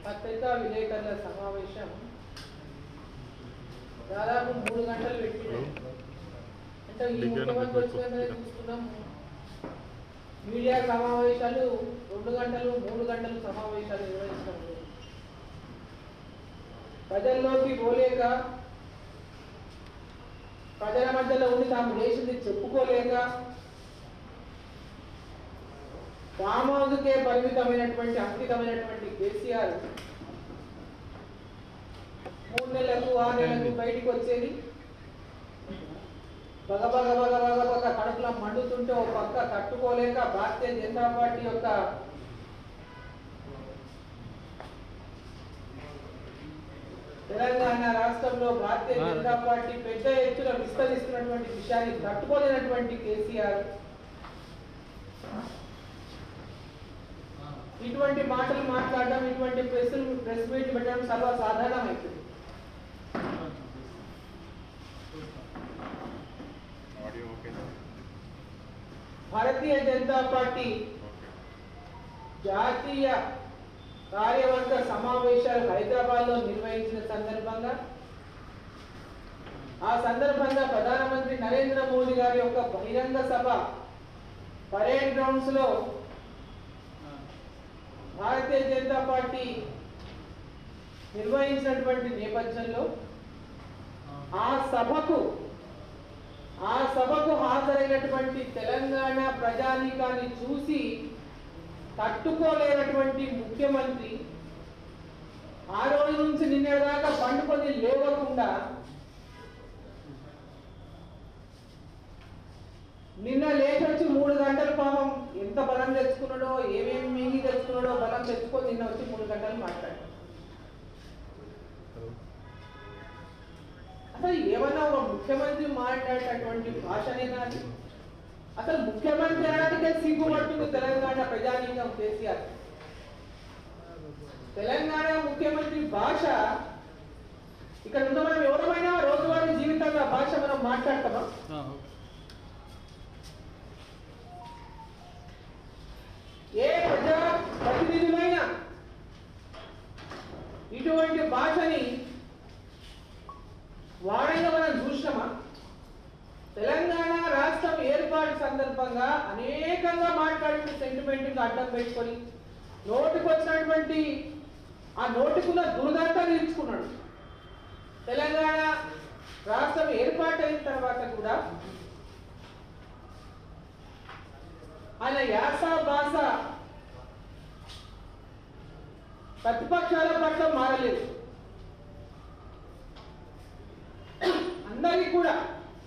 పత్రికా విలేకరుల సమావేశం దాదాపు మూడు గంటలు పెట్టినాం అంటే ఈ ముఖ్యమంత్రి వచ్చిన చూస్తున్నాం మీడియా సమావేశాలు రెండు గంటలు మూడు గంటలు సమావేశాలు నిర్వహించడం లేదు. ప్రజల్లోకి పోలేక ప్రజల మధ్యలో ఉండి తాము చేసింది చెప్పుకోలేక ఫామ్ హౌస్కే పరిమితమైనటువంటి అంకితమైనటువంటి కేసీఆర్ మూడు నెలలకు ఆరు నెలలకు బయటికి వచ్చేది బగ బగ బగ బగ బగ కడుపులో మండుతుంటే ఓ పక్క తట్టుకోలేక భారతీయ జనతా పార్టీ యొక్క తెలంగాణ రాష్ట్రంలో భారతీయ జనతా పార్టీ పెద్ద ఎత్తున విస్తరిస్తున్నటువంటి విషయాన్ని తట్టుకోలేనటువంటి కేసీఆర్ ఇటువంటి మాటలు మాట్లాడడం ఇటువంటి ప్రెస్ ప్రెస్ మీట్ పెట్టడం సర్వసాధారణమైంది ఆడియో ఓకేనా భారతీయ జనతా పార్టీ జాతీయ కార్యవర్గ సమావేశాలు హైదరాబాద్ లో నిర్వహించిన సందర్భంగా ఆ సందర్భంగా ప్రధానమంత్రి నరేంద్ర మోదీ గారి యొక్క బహిరంగ సభ పరేడ్ గ్రౌండ్స్ లో భారతీయ జనతా పార్టీ నిర్వహించినటువంటి నేపథ్యంలో ఆ సభకు ఆ సభకు హాజరైనటువంటి తెలంగాణ ప్రజానీకాన్ని చూసి తట్టుకోలేనటువంటి ముఖ్యమంత్రి ఆ రోజు నుంచి నిన్నటిదాకా పండుకొని లేవకుండా నిన్న లేచొచ్చి మూడు గంటల పాపం ఎంత బలం తెచ్చుకున్నాడో ఏమేమి మింగి తెచ్చుకున్నాడో బలం తెచ్చుకొని నిన్న వచ్చి మూడు గంటలు మాట్లాడాడు అసలు ఏమన్నా ఒక ముఖ్యమంత్రి మాట్లాడేటటువంటి భాషనే నాది అసలు ముఖ్యమంత్రి అనడానికే సిగ్గుపడుతుంది తెలంగాణ ప్రజానీకం కేసీఆర్ తెలంగాణ ముఖ్యమంత్రి భాష ఇక్కడ ఉన్న మనం ఎవరమైనా రోజువారీ జీవితంలో ఆ భాష మనం మాట్లాడతామా ఏ ప్రజా ప్రతినిధులైనా ఇటువంటి భాషని వాడైనా మనం చూసినామా తెలంగాణ రాష్ట్రం ఏర్పాటు సందర్భంగా అనేకంగా మాట్లాడిన సెంటిమెంట్ అడ్డం పెట్టుకొని నోటికి వచ్చినటువంటి ఆ నోటికున్న దుర్దంతా తీర్చుకున్నాడు తెలంగాణ రాష్ట్రం ఏర్పాటైన తర్వాత కూడా ఆయన యాస భాష ప్రతిపక్షాల పట్ల మారలేదు అందరికీ కూడా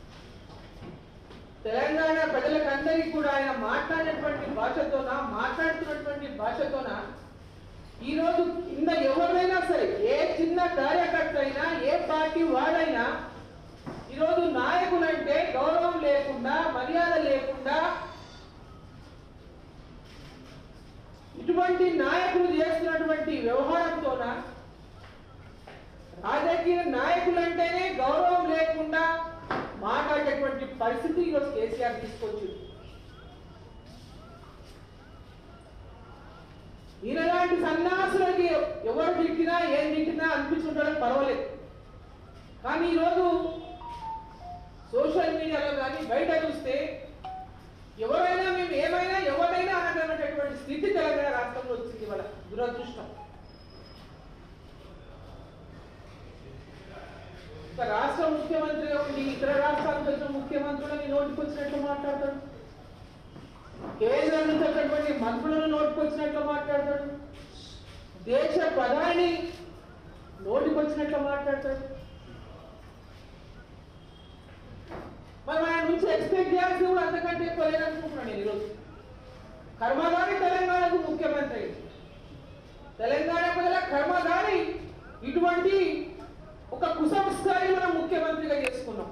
తెలంగాణ ప్రజలకు అందరికీ కూడా ఆయన మాట్లాడినటువంటి భాషతోన మాట్లాడుతున్నటువంటి భాషతోన ఈ రోజు కింద ఎవరైనా సరే ఏ చిన్న కార్యకర్త అయినా ఏ పార్టీ వాడైనా ఈరోజు నాయకులంటే గౌరవం లేకుండా మర్యాద లేకుండా ఇటువంటి నాయకులు చేస్తున్నటువంటి వ్యవహారంతోన రాజకీయ నాయకులంటేనే గౌరవం లేకుండా మాట్లాడేటువంటి పరిస్థితి ఈరోజు కేసీఆర్ తీసుకొచ్చింది ఈయనలాంటి సన్యాసులకి ఎవరు తిట్టినా ఏం తిట్టినా అనిపించుంటారో పర్వాలేదు కానీ ఈరోజు సోషల్ మీడియాలో కానీ బయట చూస్తే ఎవరైనా మేము ఏమైనా ఎవరైనా అనగలనేటటువంటి స్థితి తెలంగాణ రాష్ట్రంలో వచ్చింది వాళ్ళ దురదృష్టం ఒక రాష్ట్ర ముఖ్యమంత్రిగా ఉండి ఇతర రాష్ట్రాలకు వచ్చిన ముఖ్యమంత్రులని నోటికి వచ్చినట్లు మాట్లాడతాడు కేంద్రం నుంచి వచ్చినటువంటి మంత్రులను నోటికి వచ్చినట్లు మాట్లాడతాడు దేశ ప్రధాని నోటికి వచ్చినట్లు మాట్లాడతాడు మరి ఆయన నుంచి ఎక్స్పెక్ట్ చేయాల్సి కూడా అంతకంటే ఎక్కువ లేదనుకుంటున్నాను నేను ఈరోజు కర్మగారి తెలంగాణకు ముఖ్యమంత్రి తెలంగాణ ప్రజల కర్మగారి ఇటువంటి ఒక కుసంస్కారి మనం ముఖ్యమంత్రిగా చేసుకున్నాం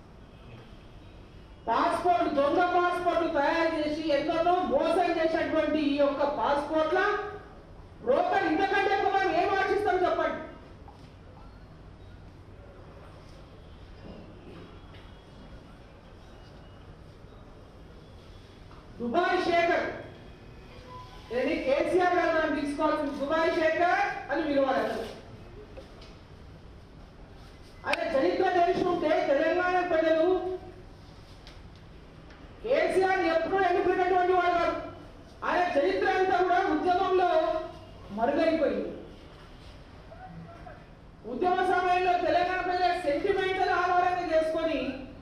పాస్పోర్ట్ దొంగ పాస్పోర్ట్ తయారు చేసి ఎంతనో మోసం చేసినటువంటి ఈ యొక్క పాస్పోర్ట్ల బ్రోకర్ ఇంతకంటే ఎక్కువ మనం ఏం ఆశిస్తాం చెప్పండి దుబాయ్ శేఖర్ ఇది కేసీఆర్ గారు మనం తీసుకోవాల్సింది దుబాయ్ శేఖర్ అని పిలవాలి అసలు ఆయన చరిత్ర తెలిసి ఉంటే తెలంగాణ ప్రజలు కేసీఆర్ ఎప్పుడూ ఎన్నుకున్నటువంటి వాడు కాదు ఆయన చరిత్ర అంతా కూడా ఉద్యమంలో మరుగైపోయింది ఉద్యమ సమయంలో తెలంగాణ ప్రజల సెంటిమెంటల్ ఆధారంగా చేసుకొని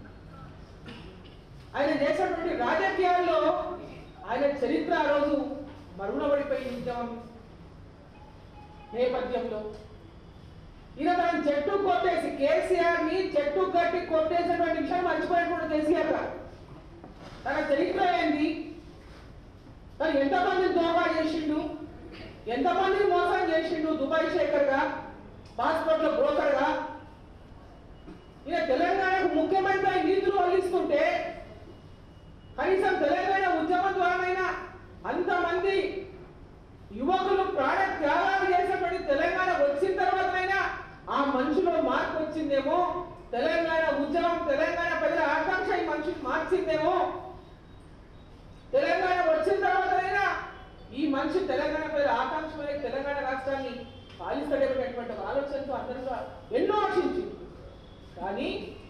ఆయన చేసినటువంటి రాజకీయాల్లో ఆయన చరిత్ర ఆ రోజు మరుగున పడిపోయింది ఉద్యమం నేపథ్యంలో ఈయన తన చెట్టు కొట్టేసి కేసీఆర్ ని చెట్టు కట్టి కొట్టేసినటువంటి విషయం మర్చిపోయినటువంటి కేసీఆర్ గారు తన చరిత్ర ఏంది తను ఎంతమంది దోహా చేసిండు ఎంతమందిని మోసం చేసిండు దుబాయ్ శేఖర్ గా పాస్పోర్ట్ల బ్రోకర్ గా ఈయన తెలంగాణకు ముఖ్యమంత్రి అయి నీతులు వల్లిస్తుంటే కనీసం తెలంగాణ ఉద్యమం ద్వారానైనా అంతమంది యువకులు ప్రాణ త్యాగాలు చేసినటువంటి తెలంగాణ వచ్చిన తర్వాతనైనా ఆ మనిషిలో మార్పు వచ్చిందేమో తెలంగాణ ఉద్యమం తెలంగాణ ప్రజల ఆకాంక్ష ఈ మనిషిని మార్చిందేమో తెలంగాణ వచ్చిన తర్వాతనైనా ఈ మనిషి తెలంగాణ ప్రజల ఆకాంక్ష మీద తెలంగాణ రాష్ట్రాన్ని పాలిస్తాడేటటువంటి ఒక ఆలోచనతో అందరూ కూడా ఎన్నో ఆశించింది కానీ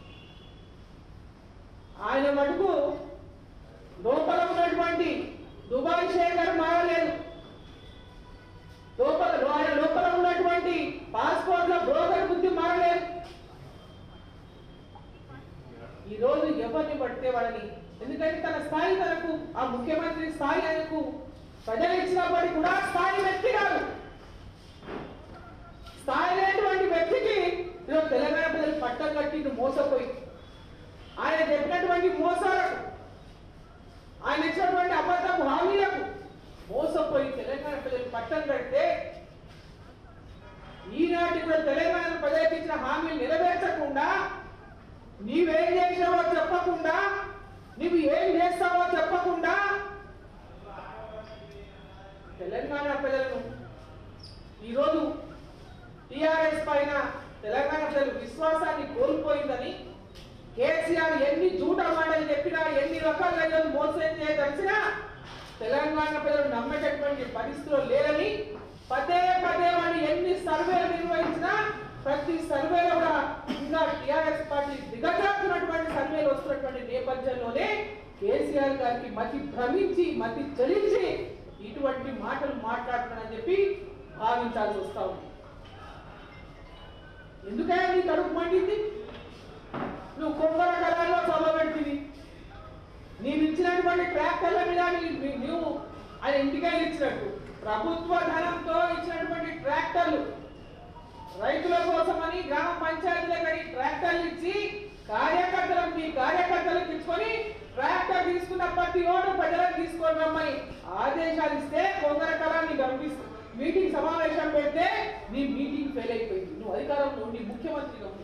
ఆయన మటుకు లోపల ఉన్నటువంటి దుబాయ్ శేఖర్ మారలేదు లోపల ఆయన లోపల ఉన్నటువంటి పాస్పోర్ట్ల బ్రోకర్ బుద్ధి మారలేదు ఈ రోజు ఎవరిని పడితే వాళ్ళని ఎందుకంటే తన స్థాయి తనకు ఆ ముఖ్యమంత్రి స్థాయి ఆయనకు ప్రజలు ఇచ్చినప్పటికీ కూడా స్థాయి వ్యక్తి కాదు స్థాయి లేనటువంటి వ్యక్తికి ఈరోజు తెలంగాణ ప్రజలు పట్టం కట్టి మోసపోయి ఆయన చెప్పినటువంటి మోసాలకు ఆయన ఇచ్చినటువంటి అబద్ధపు హామీలకు మోసపోయి తెలంగాణ ప్రజలు పట్టం కడితే ఈనాటి కూడా తెలంగాణ ప్రజలకు ఇచ్చిన హామీలు నెరవేర్చకుండా నీవేం చేసావో చెప్పకుండా నువ్వు ఏం చేస్తావో చెప్పకుండా తెలంగాణ ప్రజలను ఈరోజు టిఆర్ఎస్ పైన తెలంగాణ ప్రజలు విశ్వాసాన్ని కోల్పోయిందని కేసీఆర్ ఎన్ని జూట మాటలు చెప్పినా ఎన్ని రకాలుగా ఈరోజు మోసం చేయదలిసినా తెలంగాణ ప్రజలు నమ్మేటటువంటి పరిస్థితిలో లేరని పదే పదే వాళ్ళు ఎన్ని సర్వేలు నిర్వహించినా ప్రతి సర్వేలో కూడా ఇంకా టిఆర్ఎస్ పార్టీ దిగజారుతున్నటువంటి సర్వేలు వస్తున్నటువంటి నేపథ్యంలోనే కేసీఆర్ గారికి మతి భ్రమించి మతి చలించి ఇటువంటి మాటలు మాట్లాడుతున్నారని చెప్పి భావించాల్సి వస్తా ఉంది ఎందుకైనా నీ కడుపు మండింది నువ్వు కొబ్బరి కళాల్లో సభ పెడుతుంది నీవు ఇచ్చినటువంటి ట్రాక్టర్ల మీద నీ- నీ- నువ్వు ఆయన ఇంటికెళ్ళి ఇచ్చినట్టు ప్రభుత్వ ధనంతో ఇచ్చినటువంటి ట్రాక్టర్లు రైతుల కోసమని గ్రామ పంచాయతీలకు ట్రాక్టర్లు ఇచ్చి కార్యకర్తలకు మీ కార్యకర్తలకు ఇచ్చుకొని ట్రాక్టర్ తీసుకున్న ప్రతి ఓటు ప్రజలకు తీసుకొని రమ్మని ఆదేశాలు ఇస్తే కొందర కళాన్ని పంపిస్తూ మీటింగ్ సమావేశం పెడితే నీ మీటింగ్ ఫెయిల్ అయిపోయింది నువ్వు అధికారంలో ఉండి ముఖ్యమంత్రిగా ఉండి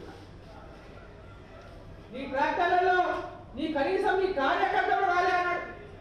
నీ ట్రాక్టర్లలో నీ కనీసం నీ కార్యకర్తలు రాలే అన్నాడు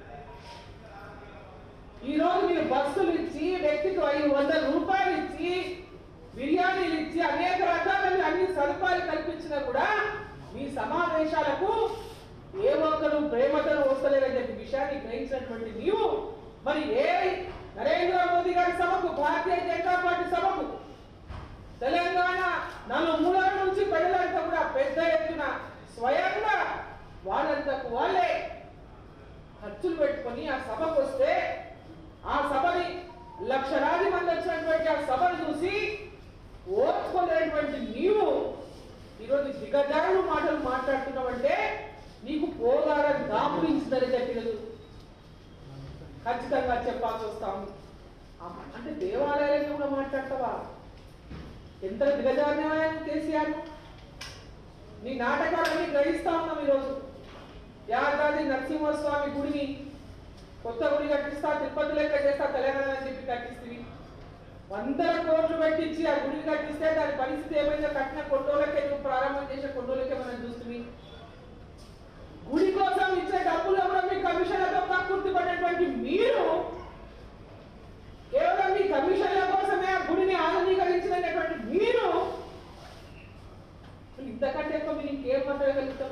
ఈ రోజు మీరు బస్సులు ఇచ్చి వ్యక్తికి ఐదు వందల రూపాయలు ఇచ్చి బిర్యానీలు ఇచ్చి అనేక రకాల అన్ని సదుపాయాలు కల్పించినా కూడా మీ సమావేశాలకు ఏ ఒక్కరు ప్రేమతను వస్తలేరని చెప్పి విషయాన్ని గ్రహించినటువంటి నీవు మరి ఏ నరేంద్ర మోదీ గారి సభకు భారతీయ జనతా పార్టీ సభకు తెలంగాణ నలుమూలల నుంచి ప్రజలంతా కూడా పెద్ద ఎత్తున స్వయంగా వాళ్ళంతకు వాళ్ళే ఖర్చులు పెట్టుకొని ఆ సభకు వస్తే ఆ సభని లక్షలాది మంది వచ్చినటువంటి ఆ సభను చూసి ఓర్చుకోలేనటువంటి నీవు ఈరోజు దిగజారుడు మాటలు మాట్లాడుతున్నావంటే నీకు పోగార దాపురించిందని చెప్పినది ఖచ్చితంగా చెప్పాల్సి వస్తాము అంటే దేవాలయాలను కూడా మాట్లాడతావా ఎంత దిగజారినవాయన కేసీఆర్ నీ నాటకాలన్నీ గ్రహిస్తా ఉన్నాం ఈరోజు యాదాది నరసింహస్వామి గుడిని కొత్త గుడి కట్టిస్తా తిరుపతి లెక్క చేస్తా తెలంగాణ అని చెప్పి కట్టిస్తుంది వందల కోట్లు పెట్టించి ఆ గుడిని కట్టిస్తే దాని పరిస్థితి ఏమైందో కట్టిన కొట్టోలకే నువ్వు ప్రారంభం చేసే కొట్టోలకే మనం చూస్తుంది గుడి కోసం ఇచ్చే డబ్బులు కూడా మీ కమిషన్లతో కక్కుర్తి పడినటువంటి మీరు కేవలం మీ కమిషన్ల కోసమే ఆ గుడిని ఆధునీకరించినటువంటి మీరు అసలు ఇంతకంటే ఎక్కువ మీరు ఇంకేం మాట్లాడగలుగుతాం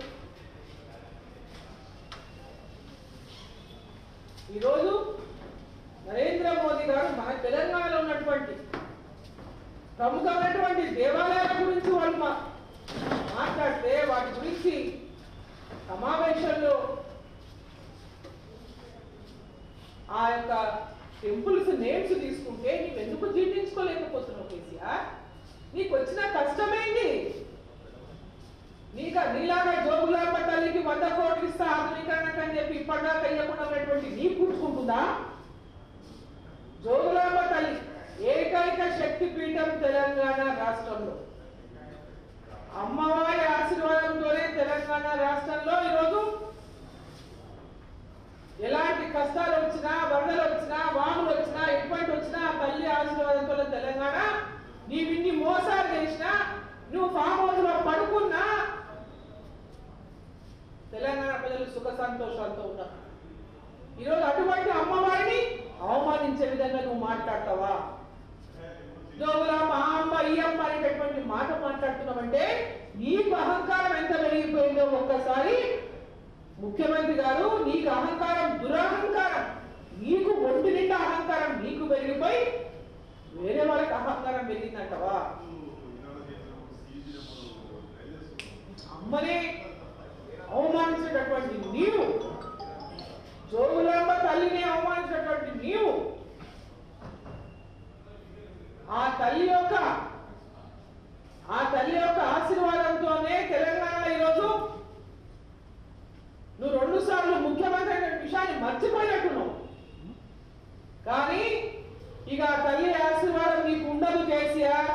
ఈరోజు నరేంద్ర మోదీ గారు మన తెలంగాణలో ఉన్నటువంటి ప్రముఖమైనటువంటి దేవాలయాల గురించి వాళ్ళు మా- మాట్లాడితే వాటి గురించి సమావేశంలో ఆ యొక్క టెంపుల్స్ నేమ్స్ తీసుకుంటే నీవు ఎందుకు జీర్ణించుకోలేకపోతున్నావు కేసీఆర్ నీకు వచ్చిన కష్టమేంటి నీక నీలాగా జోగులాంబ తల్లికి వంద కోట్లు ఇస్తా ఆధునీకరణకు అని చెప్పి ఇప్పటిదాకా ఇవ్వకుండా ఉన్నటువంటి నీ పుట్టుకుంటుందా జోగులాంబ తల్లి ఏకైక శక్తి పీఠం తెలంగాణ రాష్ట్రంలో అమ్మవారి ఆశీర్వాదంతోనే తెలంగాణ రాష్ట్రంలో ఈరోజు ఎలాంటి కష్టాలు వచ్చినా వరదలు వచ్చినా వాములు వచ్చినా ఎటువంటి వచ్చినా ఆ తల్లి ఆశీర్వాదంతో తెలంగాణ నీవు ఇన్ని మోసాలు చేసినా నువ్వు ఫామ్ హౌస్ లో పడుకున్నా తెలంగాణ ప్రజలు సుఖ సంతోషాలతో ఉన్నారు ఈరోజు అటువంటి అమ్మవారిని అవమానించే విధంగా నువ్వు మాట్లాడతావా జోగులాంబ ఆ అమ్మ ఈ అమ్మ అనేటటువంటి మాట మాట్లాడుతున్నావంటే నీకు అహంకారం ఎంత పెరిగిపోయిందో ఒక్కసారి ముఖ్యమంత్రి గారు నీకు అహంకారం దురహంకారం నీకు ఒంటి నిండా అహంకారం నీకు పెరిగిపోయి వేరే వాళ్ళకి అహంకారం పెరిగిందంటవా అమ్మనే అవమానించేటటువంటి నీవు జోగులాంబ తల్లిని అవమానించేటటువంటి నీవు ఆ తల్లి యొక్క ఆ తల్లి యొక్క ఆశీర్వాదంతోనే తెలంగాణ ఈరోజు నువ్వు రెండు సార్లు ముఖ్యమంత్రి అనే విషయాన్ని మర్చిపోయినట్టున్నావు కానీ ఇక ఆ తల్లి ఆశీర్వాదం నీకు ఉండదు కేసీఆర్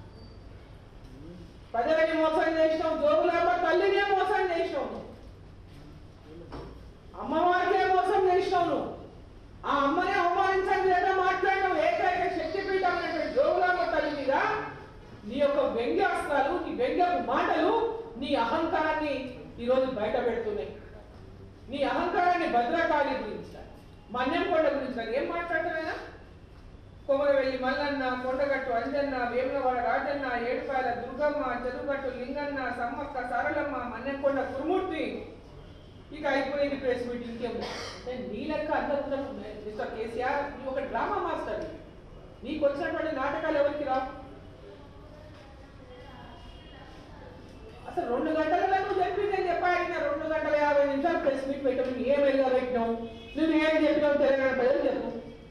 ప్రజలని మోసం చేసినావు జోగులాంబ తల్లినే మోసం చేసినావు నువ్వు. అమ్మవారికే మోసం చేసినావు నువ్వు ఆ అమ్మనే అవమానించని లేదా మాట్లాడినావు ఏకైక శక్తిపీఠం అనేటువంటి జోగులాంబ తల్లి మీద నీ యొక్క వ్యంగ్యాస్త్రాలు నీ వ్యంగ్యపు మాటలు నీ అహంకారాన్ని ఈరోజు బయట పెడుతున్నాయి నీ అహంకారాన్ని భద్రకాళి గురించి మన్యంకొండ గురించి కానీ ఏం మాట్లాడతానైనా కొమరవెల్లి మల్లన్న కొండగట్టు అంజన్న వేములవాడ రాజన్న ఏడుపాయల దుర్గమ్మ చెరుగట్టు లింగన్న సమ్మక్క సారలమ్మ మన్నెంకొండ కురుమూర్తి ఇక అయిపోయింది ప్రెస్ మీట్ ఇంకేమో అంటే నీ లెక్క అందరూ ఉండకు మిస్టర్ కేసీఆర్ నీ ఒక డ్రామా మాస్టర్ నీకు వచ్చినటువంటి నాటకాలు ఎవరికి రావు అసలు రెండు గంటలలో నువ్వు చెప్పింది నేను చెప్పాడిన రెండు గంటల యాభై నిమిషాలు ప్రెస్ మీట్ పెట్టావు నువ్వు ఏం వెళ్ళగా పెట్టినావు నువ్వు ఏం చెప్పినావు తెలంగాణ ప్రజలు చెప్పు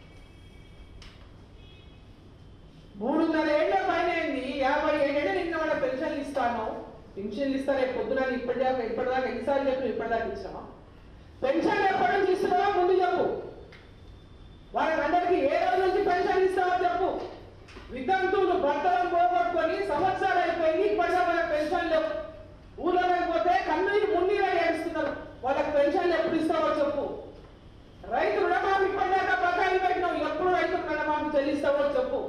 మూడున్నర ఏళ్ల పైన అయింది యాభై ఏడేళ్ళు నిన్న వాళ్ళ పెన్షన్లు ఇస్తాను పెన్షన్లు ఇస్తారే పొద్దున ఇప్పటిదాకా ఇప్పటిదాకా ఎన్నిసార్లు చెప్పిన ఇప్పటిదాకా ఇచ్చామా పెన్షన్ ఎప్పటి నుంచి ఇస్తున్నావో ముందు చెప్పు వాళ్ళకందరికీ ఏ రోజు నుంచి పెన్షన్ ఇస్తావో చెప్పు వితంతువులు భర్తలను పోగొట్టుకొని సంవత్సరాలు అయిపోయింది ఇప్పటిదా వాళ్ళకి పెన్షన్ లేవు ఊళ్ళో పోతే కన్నీరు మున్నీరు ఏడుస్తున్నారు వాళ్ళకి పెన్షన్లు ఎప్పుడు ఇస్తావో చెప్పు రైతు రుణమాఫీ ఇప్పటిదాకా బకాయిలు పెట్టినావు ఎప్పుడు రైతు రుణమాఫీ చెల్లిస్తావో చెప్పు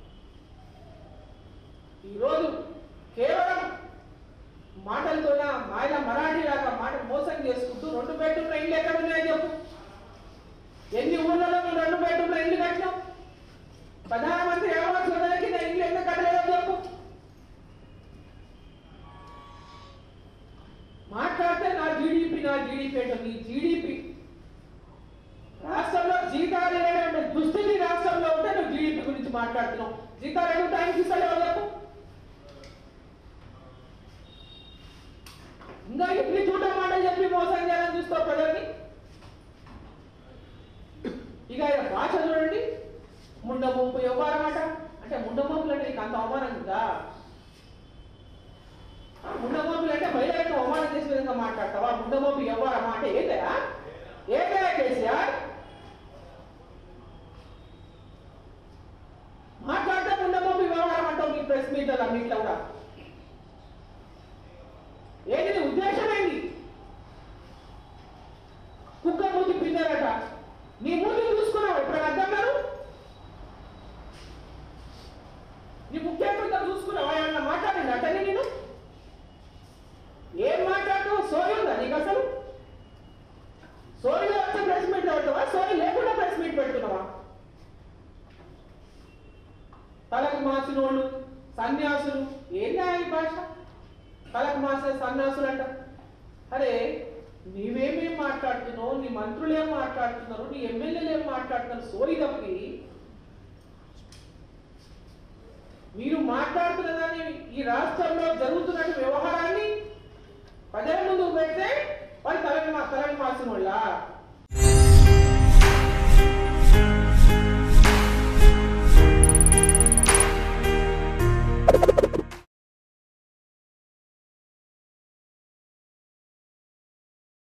ఈరోజు కేవలం మాటలతోన మాయల మరాఠీ లాగా మాట మోసం చేసుకుంటూ రెండు బెడ్రూమ్ల ఇల్లు ఎక్కడ ఉన్నాయో చెప్పు ఎన్ని ఊళ్ళలో నువ్వు రెండు బెడ్రూమ్ల ఇల్లు కట్టినావు ప్రధానమంత్రి ఆవాస్ యోజన కింద ఇల్లు ఎందుకు కట్టలేదో చెప్పు మాట్లాడితే నా జీడిపి నా జీడిపి అంటే నీ జీడిపి రాష్ట్రంలో జీతాలు లేనటువంటి దుస్థితి రాష్ట్రంలో ఉంటే నువ్వు జీడిపి గురించి మాట్లాడుతున్నావు జీతాలు ఎందుకు టైంకి ఇస్తలేవో చెప్పు ఇంకా ఎన్ని చూడ మాట చెప్పి మోసం చేయాలని చూస్తావు ప్రజల్ని ఇక ఆయన భాష చూడండి ముండ ముంపు వ్యవహారం అట అంటే ముండ ముంపులు అంటే నీకు అంత అవమానం ఉందా ఆ ముండ ముంపులు అంటే మహిళలకు అవమానం చేసే విధంగా మాట్లాడతావా ముండ ముంపు వ్యవహారం అంటే ఏదయా ఏదయా కేసీఆర్ మాట్లాడితే ముండ ముంపు వ్యవహారం అంటావు నీ ప్రెస్ మీట్ అన్నింటిలో కూడా ఏంటి నీ ఉద్దేశం ఏంటి కుక్క మూతి పిండారట నీ మూతి చూసుకున్నావు ఇప్పుడు అర్థం నీ ముఖ్యమంత్రితో చూసుకున్నావా ఏమన్నా మాట్లాడింది అతని నేను ఏం మాట్లాడుతావు సోయి ఉందా నీకు అసలు సోయిలో వచ్చే ప్రెస్ మీట్ పెడతావా సోయి లేకుండా ప్రెస్ మీట్ పెడుతున్నావా తలకు మాసినోళ్ళు సన్యాసులు ఏందా ఈ భాష తలకు మాసే సన్యాసులు అంట అరే నీవేమేం మాట్లాడుతున్నావు నీ మంత్రులు ఏం మాట్లాడుతున్నారు నీ ఎమ్మెల్యేలు ఏం మాట్లాడుతున్నారు సోయి తప్పి మీరు మాట్లాడుతున్న దాన్ని ఈ రాష్ట్రంలో జరుగుతున్న వ్యవహారాన్ని ప్రజల ముందు పెడితే వాళ్ళు తలని మా తలని మాసిన వాళ్ళ